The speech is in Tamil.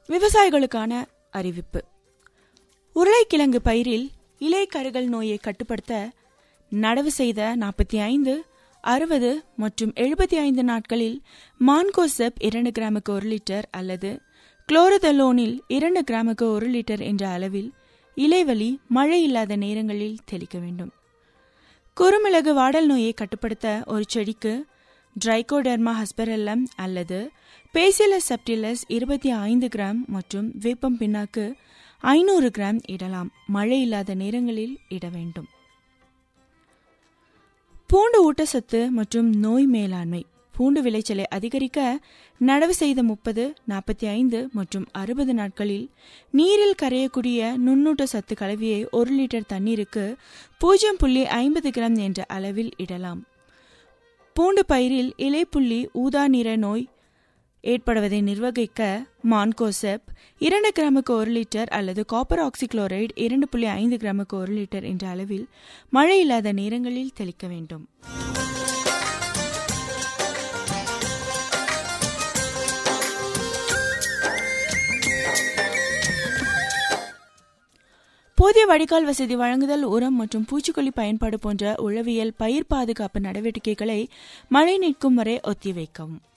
விவசாயிகளுக்கான அறிவிப்பு உருளைக்கிழங்கு பயிரில் இலை கருகல் நோயை கட்டுப்படுத்த நடவு செய்த நாற்பத்தி ஐந்து அறுபது மற்றும் எழுபத்தி ஐந்து நாட்களில் மான்கோசெப் இரண்டு கிராமுக்கு ஒரு லிட்டர் அல்லது குளோரதலோனில் இரண்டு கிராமுக்கு ஒரு லிட்டர் என்ற அளவில் இலைவலி மழை இல்லாத நேரங்களில் தெளிக்க வேண்டும் குறுமிளகு வாடல் நோயை கட்டுப்படுத்த ஒரு செடிக்கு ட்ரைகோடெர்மா ஹஸ்பரெல்லம் அல்லது பேசிலஸ் சப்டிலஸ் இருபத்தி ஐந்து கிராம் மற்றும் வேப்பம் பின்னாக்கு ஐநூறு கிராம் இடலாம் மழை இல்லாத நேரங்களில் இட வேண்டும் பூண்டு ஊட்டச்சத்து மற்றும் நோய் மேலாண்மை பூண்டு விளைச்சலை அதிகரிக்க நடவு செய்த முப்பது நாற்பத்தி ஐந்து மற்றும் அறுபது நாட்களில் நீரில் கரையக்கூடிய நுண்ணூட்ட சத்து கலவையை ஒரு லிட்டர் தண்ணீருக்கு பூஜ்ஜியம் புள்ளி ஐம்பது கிராம் என்ற அளவில் இடலாம் பூண்டு பயிரில் இலைப்புள்ளி ஊதா நிற நோய் ஏற்படுவதை நிர்வகிக்க மான்கோசெப் இரண்டு கிராமுக்கு ஒரு லிட்டர் அல்லது காப்பர் ஆக்சிக்ளோரைடு இரண்டு புள்ளி ஐந்து கிராமுக்கு ஒரு லிட்டர் என்ற அளவில் மழை இல்லாத நேரங்களில் தெளிக்க வேண்டும் போதிய வடிகால் வசதி வழங்குதல் உரம் மற்றும் பூச்சிக்கொல்லி பயன்பாடு போன்ற உளவியல் பயிர் பாதுகாப்பு நடவடிக்கைகளை மழை நிற்கும் வரை ஒத்திவைக்கவும்